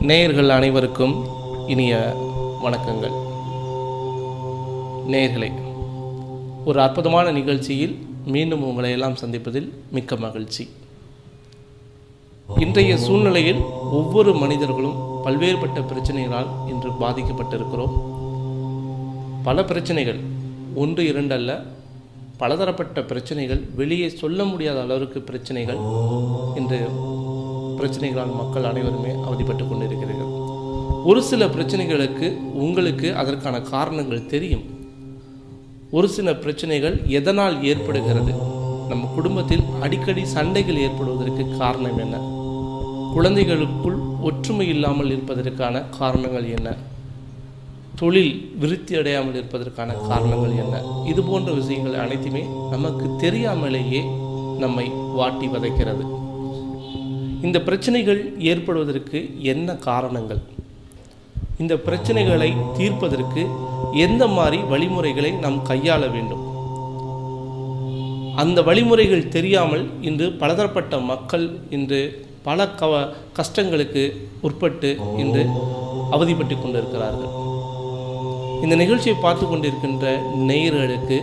நேயர்கள் அனைவருக்கும் இனிய வணக்கங்கள் நேயர்களே ஒரு அற்புதமான நிகழ்ச்சியில் மீண்டும் உங்களை எல்லாம் சந்திப்பதில் மிக்க மகிழ்ச்சி இன்றைய சூழ்நிலையில் ஒவ்வொரு மனிதர்களும் பல்வேறுபட்ட பிரச்சனைகளால் இன்று பாதிக்கப்பட்டிருக்கிறோம் பல பிரச்சனைகள் ஒன்று இரண்டு அல்ல பலதரப்பட்ட பிரச்சனைகள் வெளியே சொல்ல முடியாத அளவிற்கு பிரச்சனைகள் இன்று பிரச்சனைகளால் மக்கள் அனைவருமே அவதிப்பட்டு கொண்டிருக்கிறார்கள் ஒரு சில பிரச்சனைகளுக்கு உங்களுக்கு அதற்கான காரணங்கள் தெரியும் ஒரு சில பிரச்சனைகள் எதனால் ஏற்படுகிறது நம்ம குடும்பத்தில் அடிக்கடி சண்டைகள் ஏற்படுவதற்கு காரணம் என்ன குழந்தைகளுக்குள் ஒற்றுமை இல்லாமல் இருப்பதற்கான காரணங்கள் என்ன தொழில் விருத்தி அடையாமல் இருப்பதற்கான காரணங்கள் என்ன இது போன்ற விஷயங்கள் அனைத்துமே நமக்கு தெரியாமலேயே நம்மை வாட்டி வதைக்கிறது இந்த பிரச்சனைகள் ஏற்படுவதற்கு என்ன காரணங்கள் இந்த பிரச்சனைகளை தீர்ப்பதற்கு எந்த மாதிரி வழிமுறைகளை நாம் கையாள வேண்டும் அந்த வழிமுறைகள் தெரியாமல் இன்று பலதரப்பட்ட மக்கள் இன்று பல கவ கஷ்டங்களுக்கு உட்பட்டு இன்று அவதிப்பட்டு கொண்டிருக்கிறார்கள் இந்த நிகழ்ச்சியை பார்த்து கொண்டிருக்கின்ற நேயர்களுக்கு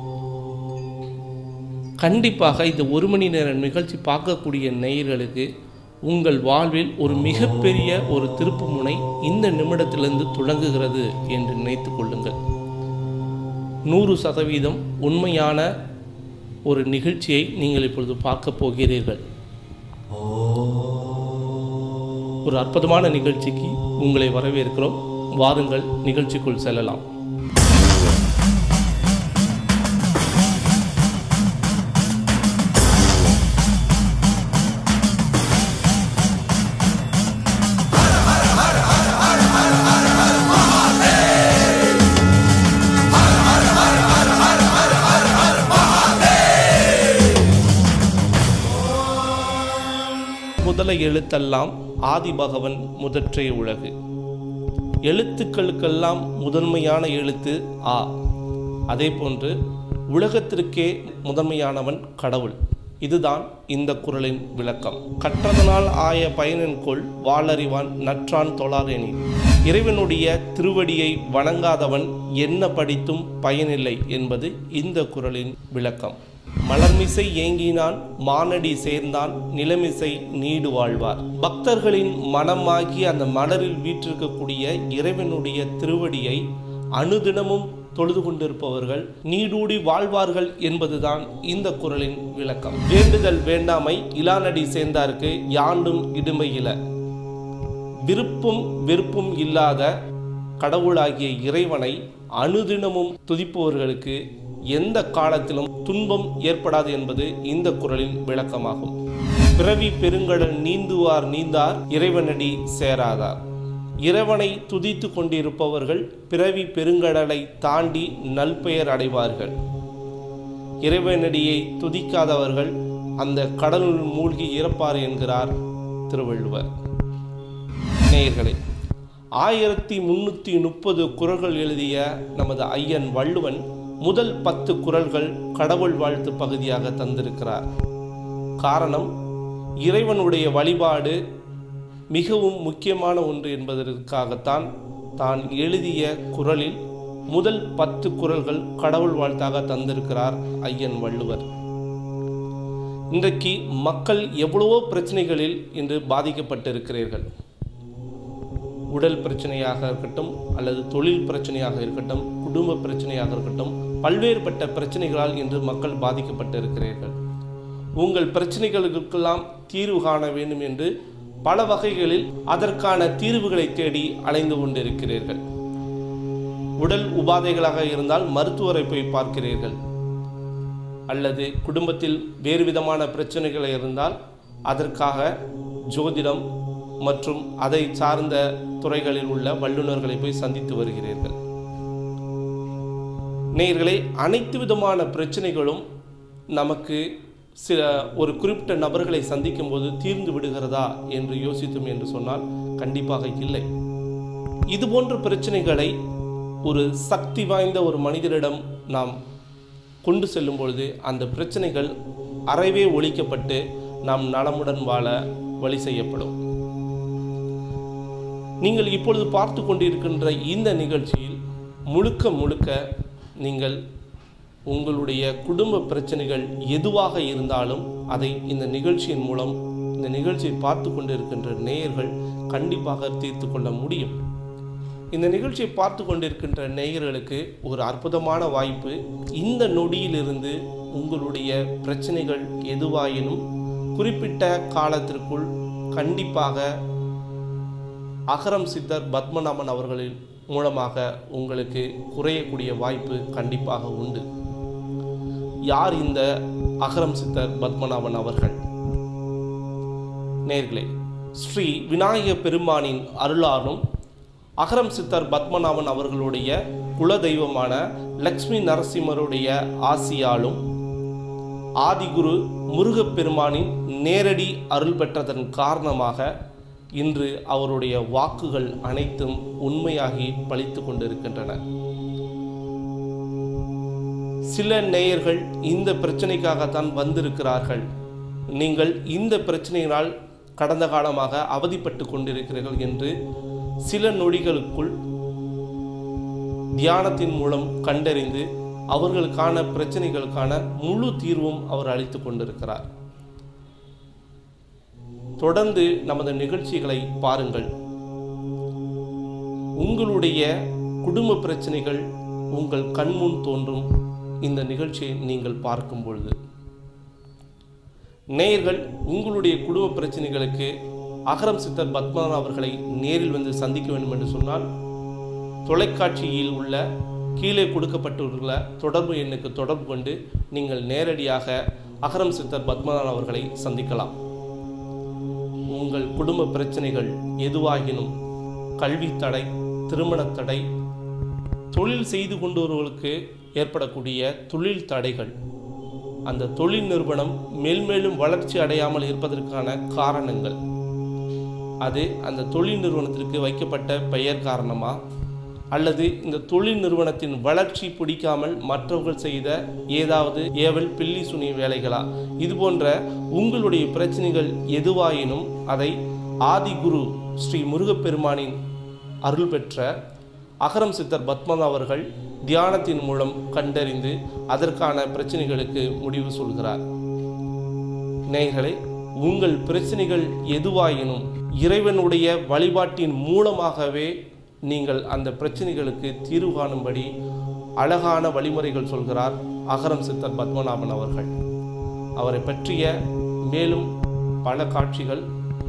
கண்டிப்பாக இந்த ஒரு மணி நேர நிகழ்ச்சி பார்க்கக்கூடிய நேயர்களுக்கு உங்கள் வாழ்வில் ஒரு மிகப்பெரிய ஒரு திருப்பு முனை இந்த நிமிடத்திலிருந்து தொடங்குகிறது என்று நினைத்து கொள்ளுங்கள் நூறு சதவீதம் உண்மையான ஒரு நிகழ்ச்சியை நீங்கள் இப்பொழுது பார்க்க போகிறீர்கள் ஒரு அற்புதமான நிகழ்ச்சிக்கு உங்களை வரவேற்கிறோம் வாருங்கள் நிகழ்ச்சிக்குள் செல்லலாம் முதல எழுத்தெல்லாம் ஆதிபகவன் முதற்றே உலகு எழுத்துக்களுக்கெல்லாம் முதன்மையான எழுத்து ஆ அதே போன்று உலகத்திற்கே முதன்மையானவன் கடவுள் இதுதான் இந்த குறளின் விளக்கம் கற்றதனால் ஆய பயனென்கொள் வாளறிவான் நற்றான் தொழாரெனி இறைவனுடைய திருவடியை வணங்காதவன் என்ன படித்தும் பயனில்லை என்பது இந்த குறளின் விளக்கம் மலர்மிசை ஏங்கினான் மானடி சேர்ந்தான் நிலமிசை நீடு வாழ்வார் பக்தர்களின் மனமாகி அந்த மலரில் வீற்றிருக்கக்கூடிய இறைவனுடைய திருவடியை அனுதினமும் தொழுது கொண்டிருப்பவர்கள் நீடூடி வாழ்வார்கள் என்பதுதான் இந்த குறளின் விளக்கம் வேண்டுதல் வேண்டாமை இலானடி சேர்ந்தார்க்கு யாண்டும் இடுமை இல விருப்பும் வெறுப்பும் இல்லாத கடவுளாகிய இறைவனை அனுதினமும் துதிப்பவர்களுக்கு எந்த காலத்திலும் துன்பம் ஏற்படாது என்பது இந்த குறளின் விளக்கமாகும் பிறவி பெருங்கடல் நீந்துவார் நீந்தார் இறைவனடி சேராதார் இறைவனை துதித்து கொண்டிருப்பவர்கள் பிறவி பெருங்கடலை தாண்டி நல்பெயர் அடைவார்கள் இறைவனடியை துதிக்காதவர்கள் அந்த கடலுள் மூழ்கி இறப்பார் என்கிறார் திருவள்ளுவர் நேயர்களே ஆயிரத்தி முன்னூற்றி முப்பது குரல்கள் எழுதிய நமது ஐயன் வள்ளுவன் முதல் பத்து குரல்கள் கடவுள் வாழ்த்து பகுதியாக தந்திருக்கிறார் காரணம் இறைவனுடைய வழிபாடு மிகவும் முக்கியமான ஒன்று என்பதற்காகத்தான் தான் எழுதிய குரலில் முதல் பத்து குரல்கள் கடவுள் வாழ்த்தாக தந்திருக்கிறார் ஐயன் வள்ளுவர் இன்றைக்கு மக்கள் எவ்வளவோ பிரச்சனைகளில் இன்று பாதிக்கப்பட்டிருக்கிறீர்கள் உடல் பிரச்சனையாக இருக்கட்டும் அல்லது தொழில் பிரச்சனையாக இருக்கட்டும் குடும்ப பிரச்சனையாக இருக்கட்டும் பல்வேறுபட்ட பிரச்சனைகளால் இன்று மக்கள் பாதிக்கப்பட்டிருக்கிறீர்கள் உங்கள் பிரச்சனைகளுக்கெல்லாம் தீர்வு காண வேண்டும் என்று பல வகைகளில் அதற்கான தீர்வுகளை தேடி அலைந்து கொண்டிருக்கிறீர்கள் உடல் உபாதைகளாக இருந்தால் மருத்துவரை போய் பார்க்கிறீர்கள் அல்லது குடும்பத்தில் வேறு விதமான பிரச்சனைகள் இருந்தால் அதற்காக ஜோதிடம் மற்றும் அதை சார்ந்த துறைகளில் உள்ள வல்லுநர்களை போய் சந்தித்து வருகிறீர்கள் நேயர்களே அனைத்து விதமான பிரச்சனைகளும் நமக்கு சில ஒரு குறிப்பிட்ட நபர்களை சந்திக்கும் போது தீர்ந்து விடுகிறதா என்று யோசித்தோம் என்று சொன்னால் கண்டிப்பாக இல்லை இது போன்ற பிரச்சனைகளை ஒரு சக்தி வாய்ந்த ஒரு மனிதரிடம் நாம் கொண்டு செல்லும் பொழுது அந்த பிரச்சனைகள் அறவே ஒழிக்கப்பட்டு நாம் நலமுடன் வாழ வழி செய்யப்படும் நீங்கள் இப்பொழுது பார்த்து கொண்டிருக்கின்ற இந்த நிகழ்ச்சியில் முழுக்க முழுக்க நீங்கள் உங்களுடைய குடும்ப பிரச்சனைகள் எதுவாக இருந்தாலும் அதை இந்த நிகழ்ச்சியின் மூலம் இந்த நிகழ்ச்சியை பார்த்து கொண்டிருக்கின்ற நேயர்கள் கண்டிப்பாக தீர்த்து கொள்ள முடியும் இந்த நிகழ்ச்சியை பார்த்து கொண்டிருக்கின்ற நேயர்களுக்கு ஒரு அற்புதமான வாய்ப்பு இந்த நொடியிலிருந்து உங்களுடைய பிரச்சனைகள் எதுவாயினும் குறிப்பிட்ட காலத்திற்குள் கண்டிப்பாக அகரம் சித்தர் பத்மநாபன் அவர்களின் மூலமாக உங்களுக்கு குறையக்கூடிய வாய்ப்பு கண்டிப்பாக உண்டு யார் இந்த அகரம் சித்தர் பத்மநாபன் அவர்கள் நேர்களே ஸ்ரீ விநாயக பெருமானின் அருளாலும் அகரம் சித்தர் பத்மநாபன் அவர்களுடைய குலதெய்வமான லக்ஷ்மி நரசிம்மருடைய ஆசியாலும் ஆதிகுரு முருகப்பெருமானின் நேரடி அருள் பெற்றதன் காரணமாக இன்று அவருடைய வாக்குகள் அனைத்தும் உண்மையாகி பலித்து கொண்டிருக்கின்றன சில நேயர்கள் இந்த பிரச்சனைக்காகத்தான் வந்திருக்கிறார்கள் நீங்கள் இந்த பிரச்சனையினால் கடந்த காலமாக அவதிப்பட்டு கொண்டிருக்கிறீர்கள் என்று சில நொடிகளுக்குள் தியானத்தின் மூலம் கண்டறிந்து அவர்களுக்கான பிரச்சனைகளுக்கான முழு தீர்வும் அவர் அளித்து கொண்டிருக்கிறார் தொடர்ந்து நமது நிகழ்ச்சிகளை பாருங்கள் உங்களுடைய குடும்ப பிரச்சனைகள் உங்கள் கண்முன் தோன்றும் இந்த நிகழ்ச்சியை நீங்கள் பார்க்கும் பொழுது நேயர்கள் உங்களுடைய குடும்ப பிரச்சனைகளுக்கு அகரம் சித்தர் பத்மநாபன் அவர்களை நேரில் வந்து சந்திக்க வேண்டும் என்று சொன்னால் தொலைக்காட்சியில் உள்ள கீழே கொடுக்கப்பட்டுள்ள தொடர்பு எண்ணுக்கு தொடர்பு கொண்டு நீங்கள் நேரடியாக அகரம் சித்தர் பத்மநாபன் அவர்களை சந்திக்கலாம் உங்கள் குடும்ப பிரச்சனைகள் எதுவாகினும் கல்வி தடை திருமணத் தடை தொழில் செய்து கொண்டவர்களுக்கு ஏற்படக்கூடிய தொழில் தடைகள் அந்த தொழில் நிறுவனம் மேல்மேலும் வளர்ச்சி அடையாமல் இருப்பதற்கான காரணங்கள் அது அந்த தொழில் நிறுவனத்திற்கு வைக்கப்பட்ட பெயர் காரணமா அல்லது இந்த தொழில் நிறுவனத்தின் வளர்ச்சி பிடிக்காமல் மற்றவர்கள் செய்த ஏதாவது ஏவல் பில்லி சுனி வேலைகளா இது போன்ற உங்களுடைய பிரச்சனைகள் எதுவாயினும் அதை ஆதிகுரு ஸ்ரீ முருகப்பெருமானின் அருள் பெற்ற அகரம் சித்தர் பத்மநாத் அவர்கள் தியானத்தின் மூலம் கண்டறிந்து அதற்கான பிரச்சனைகளுக்கு முடிவு சொல்கிறார் நேயர்களே உங்கள் பிரச்சனைகள் எதுவாயினும் இறைவனுடைய வழிபாட்டின் மூலமாகவே நீங்கள் அந்த பிரச்சனைகளுக்கு தீர்வு காணும்படி அழகான வழிமுறைகள் சொல்கிறார் அகரம் சித்தர் பத்மநாபன் அவர்கள் அவரை பற்றிய மேலும் பல காட்சிகள்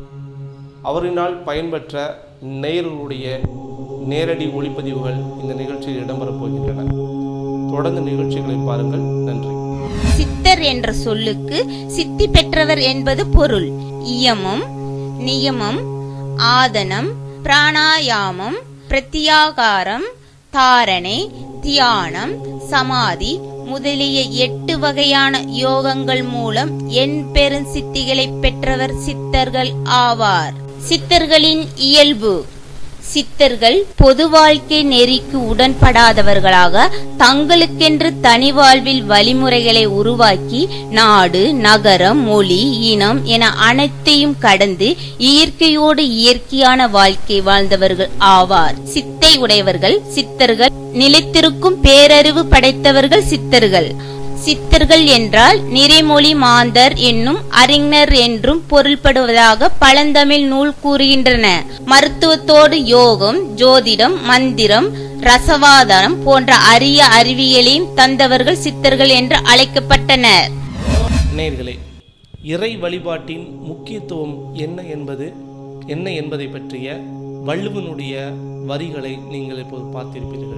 அவரினால் பயன்பெற்ற நேயர்களுடைய நேரடி ஒளிப்பதிவுகள் இந்த நிகழ்ச்சியில் இடம்பெறப் போகின்றன தொடர்ந்து நிகழ்ச்சிகளை பாருங்கள் நன்றி சித்தர் என்ற சொல்லுக்கு சித்தி பெற்றவர் என்பது பொருள் இயமம் நியமம் ஆதனம் பிராணாயாமம் பிரத்யாகாரம் தாரணை தியானம் சமாதி முதலிய எட்டு வகையான யோகங்கள் மூலம் எண் பெரும் சித்திகளை பெற்றவர் சித்தர்கள் ஆவார் சித்தர்களின் இயல்பு சித்தர்கள் பொது வாழ்க்கை நெறிக்கு உடன்படாதவர்களாக தங்களுக்கென்று தனி வாழ்வில் வழிமுறைகளை உருவாக்கி நாடு நகரம் மொழி இனம் என அனைத்தையும் கடந்து இயற்கையோடு இயற்கையான வாழ்க்கை வாழ்ந்தவர்கள் ஆவார் சித்தை உடையவர்கள் சித்தர்கள் நிலைத்திருக்கும் பேரறிவு படைத்தவர்கள் சித்தர்கள் சித்தர்கள் என்றால் நிறைமொழி மாந்தர் என்னும் அறிஞர் என்றும் பொருள்படுவதாக பழந்தமிழ் நூல் கூறுகின்றன மருத்துவத்தோடு யோகம் ஜோதிடம் மந்திரம் ரசவாதாரம் போன்ற அரிய அறிவியலையும் தந்தவர்கள் சித்தர்கள் என்று அழைக்கப்பட்டனர் நேயர்களே இறை வழிபாட்டின் முக்கியத்துவம் என்ன என்பது என்ன என்பதை பற்றிய வள்ளுவனுடைய வரிகளை நீங்கள் இப்போது பார்த்திருப்பீர்கள்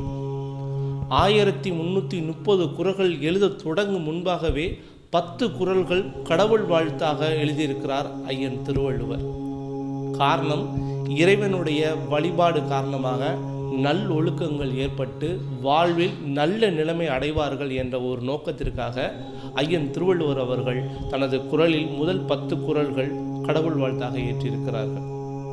ஆயிரத்தி முன்னூற்றி முப்பது குறள்கள் எழுதத் தொடங்கும் முன்பாகவே பத்து குறள்கள் கடவுள் வாழ்த்தாக எழுதியிருக்கிறார் ஐயன் திருவள்ளுவர் காரணம் இறைவனுடைய வழிபாடு காரணமாக நல்லொழுக்கங்கள் ஏற்பட்டு வாழ்வில் நல்ல நிலைமை அடைவார்கள் என்ற ஒரு நோக்கத்திற்காக ஐயன் திருவள்ளுவர் அவர்கள் தனது குறளில் முதல் பத்து குறள்கள் கடவுள் வாழ்த்தாக ஏற்றியிருக்கிறார்கள்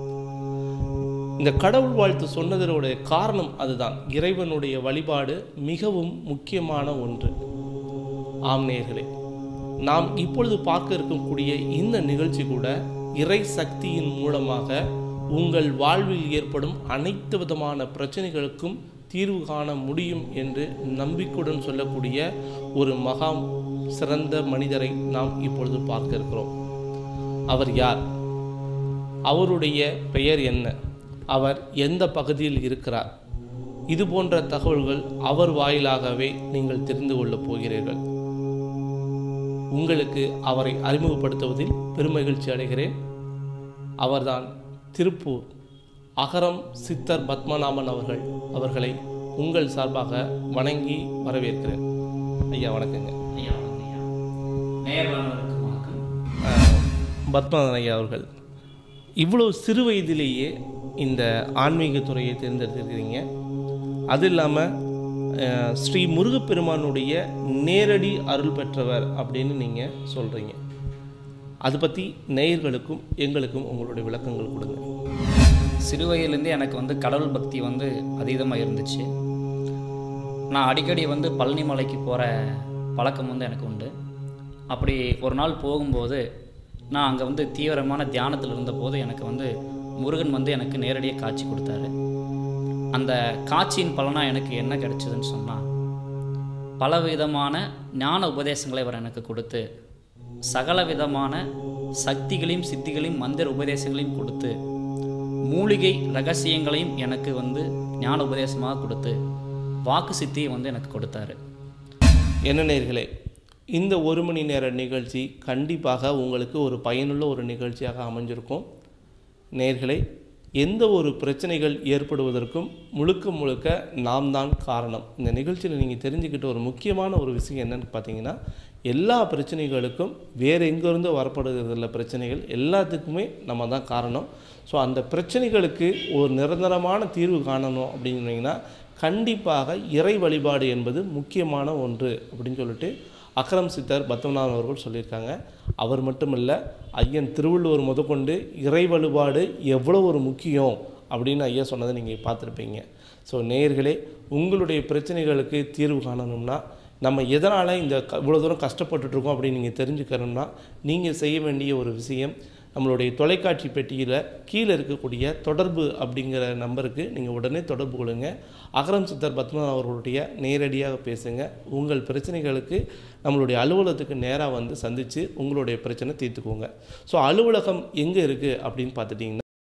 இந்த கடவுள் வாழ்த்து சொன்னதனுடைய காரணம் அதுதான் இறைவனுடைய வழிபாடு மிகவும் முக்கியமான ஒன்று ஆம் நேயர்களே நாம் இப்பொழுது பார்க்க இருக்கக்கூடிய இந்த நிகழ்ச்சி கூட இறை சக்தியின் மூலமாக உங்கள் வாழ்வில் ஏற்படும் அனைத்து விதமான பிரச்சனைகளுக்கும் தீர்வு காண முடியும் என்று நம்பிக்கையுடன் சொல்லக்கூடிய ஒரு மகா சிறந்த மனிதரை நாம் இப்பொழுது பார்க்க இருக்கிறோம் அவர் யார் அவருடைய பெயர் என்ன அவர் எந்த பகுதியில் இருக்கிறார் இது போன்ற தகவல்கள் அவர் வாயிலாகவே நீங்கள் தெரிந்து கொள்ளப் போகிறீர்கள் உங்களுக்கு அவரை அறிமுகப்படுத்துவதில் பெருமகிழ்ச்சி அடைகிறேன் அவர்தான் திருப்பூர் அகரம் சித்தர் பத்மநாபன் அவர்கள் அவர்களை உங்கள் சார்பாக வணங்கி வரவேற்கிறேன் ஐயா வணக்கங்க ஐயா வணக்கம் ஐயா நேயர்களுக்கு வணக்கம் அஹ், பத்மநாதன் ஐயா அவர்கள் இவ்வளோ சிறு வயதிலேயே இந்த ஆன்மீக துறையை தேர்ந்தெடுத்திருக்கிறீங்க அது இல்லாமல் ஸ்ரீ முருகப்பெருமானுடைய நேரடி அருள் பெற்றவர் அப்படின்னு நீங்கள் சொல்கிறீங்க அதை பற்றி நேயர்களுக்கும் எங்களுக்கும் உங்களுடைய விளக்கங்கள் கொடுங்க சிறு வயதிலேருந்து எனக்கு வந்து கடவுள் பக்தி வந்து அதீதமாக இருந்துச்சு நான் அடிக்கடி வந்து பழனி மலைக்கு போகிற பழக்கம் வந்து எனக்கு உண்டு அப்படி ஒரு நாள் போகும்போது நான் அங்கே வந்து தீவிரமான தியானத்தில் இருந்தபோது எனக்கு வந்து முருகன் வந்து எனக்கு நேரடியாக காட்சி கொடுத்தாரு அந்த காட்சியின் பலனாக எனக்கு என்ன கிடைச்சதுன்னு சொன்னால் பலவிதமான ஞான உபதேசங்களை அவர் எனக்கு கொடுத்து சகல விதமான சக்திகளையும் சித்திகளையும் மந்திர உபதேசங்களையும் கொடுத்து மூலிகை ரகசியங்களையும் எனக்கு வந்து ஞான உபதேசமாக கொடுத்து வாக்கு சித்தியை வந்து எனக்கு கொடுத்தாரு என்ன நேர்களே இந்த ஒரு மணி நேர நிகழ்ச்சி கண்டிப்பாக உங்களுக்கு ஒரு பயனுள்ள ஒரு நிகழ்ச்சியாக அமைஞ்சிருக்கும் நேர்களே எந்த ஒரு பிரச்சனைகள் ஏற்படுவதற்கும் முழுக்க முழுக்க நாம் தான் காரணம் இந்த நிகழ்ச்சியில் நீங்கள் தெரிஞ்சுக்கிட்ட ஒரு முக்கியமான ஒரு விஷயம் என்னன்னு பார்த்தீங்கன்னா எல்லா பிரச்சனைகளுக்கும் வேறு எங்கேருந்து வரப்படுகிறதில்ல பிரச்சனைகள் எல்லாத்துக்குமே நம்ம தான் காரணம் ஸோ அந்த பிரச்சனைகளுக்கு ஒரு நிரந்தரமான தீர்வு காணணும் அப்படின்னு சொன்னீங்கன்னா கண்டிப்பாக இறை வழிபாடு என்பது முக்கியமான ஒன்று அப்படின்னு சொல்லிட்டு அக்ரம் சித்தர் பத்மநாதன் அவர்கள் சொல்லியிருக்காங்க அவர் மட்டுமல்ல ஐயன் திருவள்ளுவர் முதற்கொண்டு இறை வழிபாடு எவ்வளோ ஒரு முக்கியம் அப்படின்னு ஐயா சொன்னதை நீங்கள் பார்த்துருப்பீங்க ஸோ நேயர்களே உங்களுடைய பிரச்சனைகளுக்கு தீர்வு காணணும்னா நம்ம எதனால் இந்த க இவ்வளோ தூரம் கஷ்டப்பட்டுட்டு இருக்கோம் அப்படின்னு நீங்கள் தெரிஞ்சுக்கணும்னா நீங்கள் செய்ய வேண்டிய ஒரு விஷயம் நம்மளுடைய தொலைக்காட்சி பெட்டியில் கீழே இருக்கக்கூடிய தொடர்பு அப்படிங்கிற நம்பருக்கு நீங்கள் உடனே தொடர்பு கொள்ளுங்க அகரம் சித்தர் பத்மநாதன் அவர்களுடைய நேரடியாக பேசுங்க உங்கள் பிரச்சனைகளுக்கு நம்மளுடைய அலுவலகத்துக்கு நேராக வந்து சந்தித்து உங்களுடைய பிரச்சனை தீர்த்துக்கோங்க ஸோ அலுவலகம் எங்கே இருக்குது அப்படின்னு பார்த்துட்டிங்கன்னா